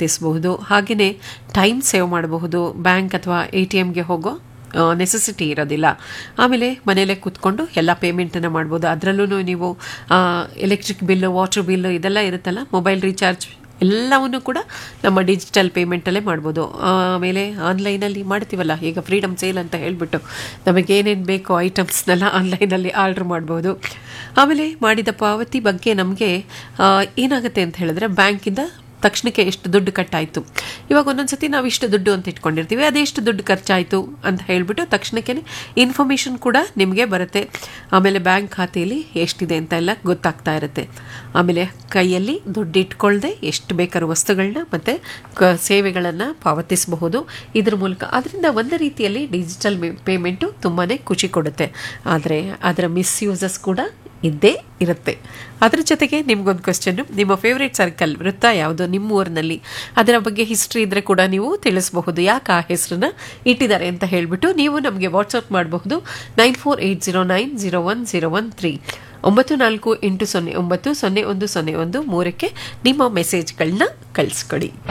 ಪಾವತಿಸಬಹುದು ಹಾಗೆಯೇ time save ಮಾಡಬಹುದು ಬ್ಯಾಂಕ್ ಅಥವಾ ಎ ಟಿ ಎಮ್ಗೆ ಹೋಗೋ ನೆಸೆಸಿಟಿ ಇರೋದಿಲ್ಲ ಆಮೇಲೆ ಮನೆಯಲ್ಲೇ ಕೂತ್ಕೊಂಡು ಎಲ್ಲ ಪೇಮೆಂಟನ್ನು ಮಾಡ್ಬೋದು ಅದರಲ್ಲೂ ನೀವು ಎಲೆಕ್ಟ್ರಿಕ್ ಬಿಲ್ಲು ವಾಟರ್ ಬಿಲ್ಲು ಇದೆಲ್ಲ ಇರುತ್ತಲ್ಲ ಮೊಬೈಲ್ ರೀಚಾರ್ಜ್ ಎಲ್ಲವನ್ನೂ ಕೂಡ ನಮ್ಮ ಡಿಜಿಟಲ್ ಪೇಮೆಂಟಲ್ಲೇ ಮಾಡ್ಬೋದು ಆಮೇಲೆ ಆನ್ಲೈನಲ್ಲಿ ಮಾಡ್ತೀವಲ್ಲ ಈಗ ಫ್ರೀಡಮ್ ಸೇಲ್ ಅಂತ ಹೇಳಿಬಿಟ್ಟು ನಮಗೆ ಏನೇನು ಬೇಕೋ ಐಟಮ್ಸ್ನೆಲ್ಲ ಆನ್ಲೈನಲ್ಲಿ ಆರ್ಡ್ರ್ ಮಾಡ್ಬೋದು ಆಮೇಲೆ ಮಾಡಿದ ಪಾವತಿ ಬಗ್ಗೆ ನಮಗೆ ಏನಾಗುತ್ತೆ ಅಂತ ಹೇಳಿದ್ರೆ ಬ್ಯಾಂಕಿಂದ ತಕ್ಷಣಕ್ಕೆ ಎಷ್ಟು ದುಡ್ಡು ಕಟ್ಟಾಯಿತು ಇವಾಗ ಒಂದೊಂದ್ಸತಿ ನಾವು ಇಷ್ಟು ದುಡ್ಡು ಅಂತ ಇಟ್ಕೊಂಡಿರ್ತೀವಿ ಅದೆಷ್ಟು ದುಡ್ಡು ಖರ್ಚಾಯಿತು ಅಂತ ಹೇಳಿಬಿಟ್ಟು ತಕ್ಷಣಕ್ಕೆ ಇನ್ಫಾರ್ಮೇಷನ್ ಕೂಡ ನಿಮಗೆ ಬರುತ್ತೆ ಆಮೇಲೆ ಬ್ಯಾಂಕ್ ಖಾತೆಯಲ್ಲಿ ಎಷ್ಟಿದೆ ಅಂತ ಎಲ್ಲ ಗೊತ್ತಾಗ್ತಾ ಇರುತ್ತೆ ಆಮೇಲೆ ಕೈಯಲ್ಲಿ ದುಡ್ಡು ಇಟ್ಕೊಳ್ಳದೆ ಎಷ್ಟು ಬೇಕಾದ್ರೂ ವಸ್ತುಗಳನ್ನ ಮತ್ತು ಕ ಸೇವೆಗಳನ್ನು ಪಾವತಿಸಬಹುದು ಇದ್ರ ಮೂಲಕ ಅದರಿಂದ ಒಂದು ರೀತಿಯಲ್ಲಿ ಡಿಜಿಟಲ್ ಪೇಮೆಂಟು ತುಂಬಾ ಖುಷಿ ಕೊಡುತ್ತೆ ಆದರೆ ಅದರ ಮಿಸ್ಯೂಸಸ್ ಕೂಡ ಇದ್ದೇ ಇರುತ್ತೆ ಅದರ ಜೊತೆಗೆ ನಿಮ್ಗೊಂದು ಕ್ವಶನ್ನು ನಿಮ್ಮ ಫೇವ್ರೇಟ್ ಸರ್ಕಲ್ ವೃತ್ತ ಯಾವುದು ನಿಮ್ಮ ಊರಿನಲ್ಲಿ ಅದರ ಬಗ್ಗೆ ಹಿಸ್ಟ್ರಿ ಇದ್ದರೆ ಕೂಡ ನೀವು ತಿಳಿಸಬಹುದು ಯಾಕೆ ಆ ಹೆಸರನ್ನ ಇಟ್ಟಿದ್ದಾರೆ ಅಂತ ಹೇಳಿಬಿಟ್ಟು ನೀವು ನಮಗೆ ವಾಟ್ಸಪ್ ಮಾಡಬಹುದು nine four eight zero nine zero one zero one three ಒಂಬತ್ತು ನಾಲ್ಕು ಎಂಟು ಸೊನ್ನೆ ಒಂಬತ್ತು ಸೊನ್ನೆ ಒಂದು ಸೊನ್ನೆ ಒಂದು ಮೂರಕ್ಕೆ ನಿಮ್ಮ ಮೆಸೇಜ್ಗಳನ್ನ ಕಳಿಸ್ಕೊಡಿ